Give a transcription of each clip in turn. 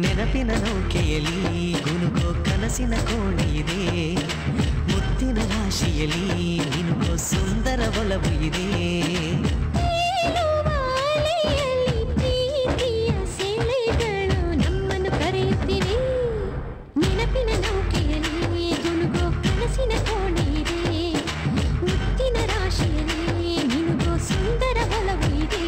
ನೆನಪಿನ ನೌಕೆಯಲ್ಲಿ ಗುನುಗೋ ಕನಸಿನ ಕೋಣೆ ಇದೆ ಮುತ್ತಿನ ರಾಶಿಯಲ್ಲಿ ನಿನುಗೋ ಸುಂದರ ಒಲವು ಇದೆ ಅಲೆಯಲ್ಲಿ ಪ್ರೀತಿಯ ಸೆಳೆಗಳು ನಮ್ಮನ್ನು ಕರೆಯುತ್ತಿವೆ ನೆನಪಿನ ನೌಕೆಯಲ್ಲಿ ಗುನುಗೋ ಕನಸಿನ ಕೋಣೆ ಇದೆ ಮುತ್ತಿನ ರಾಶಿಯಲ್ಲಿ ನಿನುಗೋ ಸುಂದರ ಒಲವು ಇದೆ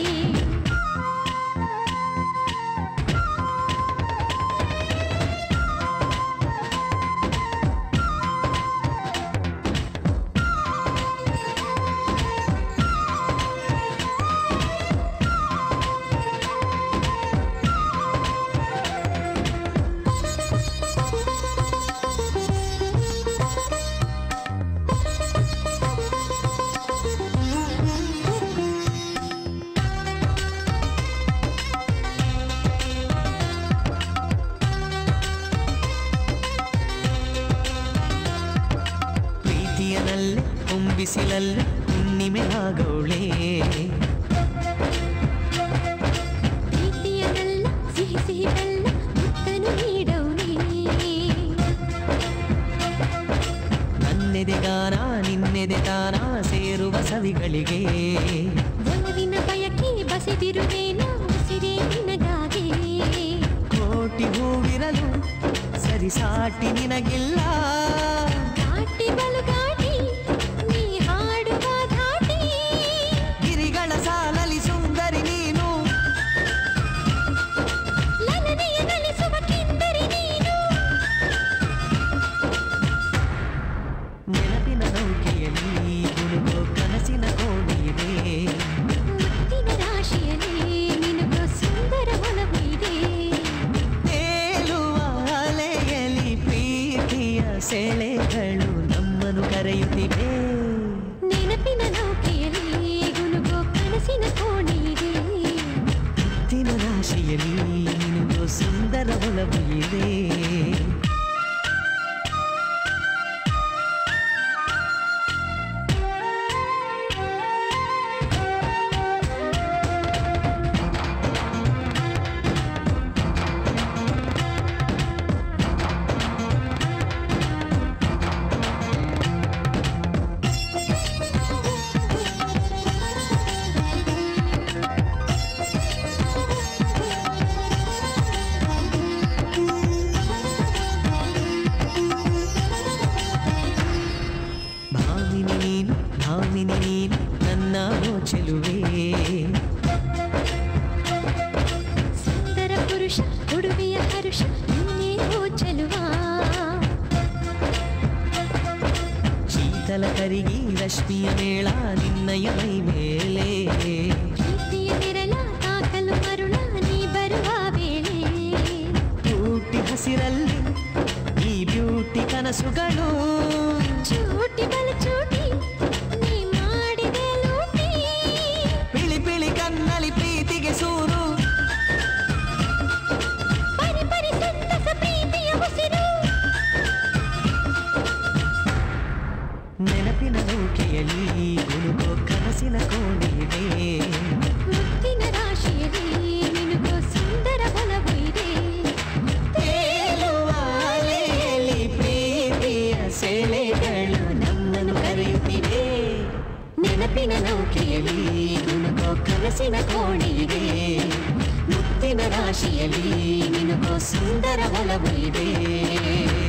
ಪ್ರೀತಿಯನಲ್ಲೇ ಹೊಂಬಿಸಿಲಲ್ಲೇ ಹುಣ್ಣಿಮೆ ಆಗೋಳೆ ಪ್ರೀತಿಯನಲ್ಲ ಸಿಹಿ ಸಿಹಿ ಬೆಲ್ಲ ಮುತ್ತನು ನೀಡೌನೇ ನನ್ನೆದೆ ಗಾನ ನಿನ್ನೆದೆ ತಾನ ಸೇರುವ ಸವಿಗಳಿಗೆ ಒಲವಿನ ಬಯಕೆ ಬಸಿದಿರುವೇನ ಉಸಿರೇ ನಿನಗಾಗಿ ಕೋಟಿ ಹೂವಿರಲು ಸರಿಸಾಟಿ ನಿನಗಿಲ್ಲ ಘಾಟಿ ಬಲು ಘಾಟಿ ನೀ ಹಾಡುವ ಘಾಟಿ ಗಿರಿಗಳ ಸಾಲಲಿ ಸುಂದರಿ ನೀನು ಲಲನೆಯ ನಲಿಸುವ ಕಿಂದರಿ ನೀನು ನೆನಪಿನ ನೌಕೆಯಲ್ಲಿ ಗುನುಗೋ ಕನಸಿನ ಕೋಣೆ ಇದೆ ಮುತ್ತಿನ ರಾಶಿಯಲ್ಲಿ ನಿನಗೂ ಸುಂದರ ಒಲವು ಇದೆ ತೇಲುವ ಅಲೆಯಲ್ಲಿ ಪ್ರೀತಿಯ ಸೆಳೆಗಳು ನಮ್ಮನ್ನು ಕರೆಯುತ್ತಿವೆ ನೆನಪಿನ ನೌಕೆಯಲ್ಲಿ ಗುನುಗೋ ಕನಸಿನ ಕೋಣೆ ಇದೆ ಮುತ್ತಿನ ರಾಶಿಯಲ್ಲಿ ನಿನಗೂ ಸುಂದರ ಒಲವು ಇದೆ ಭಾಮಿನಿ ನೀನು ಭಾಮಿನಿ ನೀನು ನನ್ನ ಚೆಲುವೆ ಸುಂದರ ಪುರುಷ ಉಡುಗೆಯ ಹರುಷ ನಿನ್ನೆ ಚೆಲುವ ಶೀತಲ ಕರಿಗಿ ರಶ್ಮಿಯ ಮೇಳ ನಿನ್ನಯ ಮೈ ಮೇಲೆ ಪ್ರೀತಿಯ ನೆರಳ ತಾಕಲು ಮರುಳ ನೀ ಬರುವ ವೇಳೆ ಬ್ಯೂಟಿ ಹಸಿರಲ್ಲಿ ಈ ಬ್ಯೂಟಿ ಕನಸುಗಳು ಚೂಟಿ ಬಲ ಚೂಟಿ ನೀ ಮಾಡಿದೆ ಲೂಟಿ ಬಿಳಿ ಬಿಳಿ ಕಣ್ಣಲ್ಲಿ ಪ್ರೀತಿಗೆ ಸೂರು ಪರಿ ಪರಿ ಸಂತಸ ಪ್ರೀತಿಯ ಉಸಿರು ನೆನಪಿನ ನೌಕೆಯಲ್ಲಿ ಗುನುಗೋ ಕನಸಿನ ಕೋಣೆ ಇದೆ ಮುತ್ತಿನ ರಾಶಿಯಲ್ಲಿ ನಿನಗೂ ಸುಂದರ ಬಲವು ಇದೆ ತೇಲುವ ಅಲೆಯಲ್ಲಿ ಪ್ರೀತಿಯ ಸೆಳೆಗಳು ನಮ್ಮನ್ನು ಕರೆಯುತ್ತಿವೆ ನೆನಪಿನ ನೌಕೆಯಲ್ಲಿ ಗುನುಗೋ ಕನಸಿನ ಕೋಣೆ ಇದೆ ಮುತ್ತಿನ ರಾಶಿಯಲ್ಲಿ ನಿನಗೋ ಸುಂದರ ಒಲವು ಇದೆ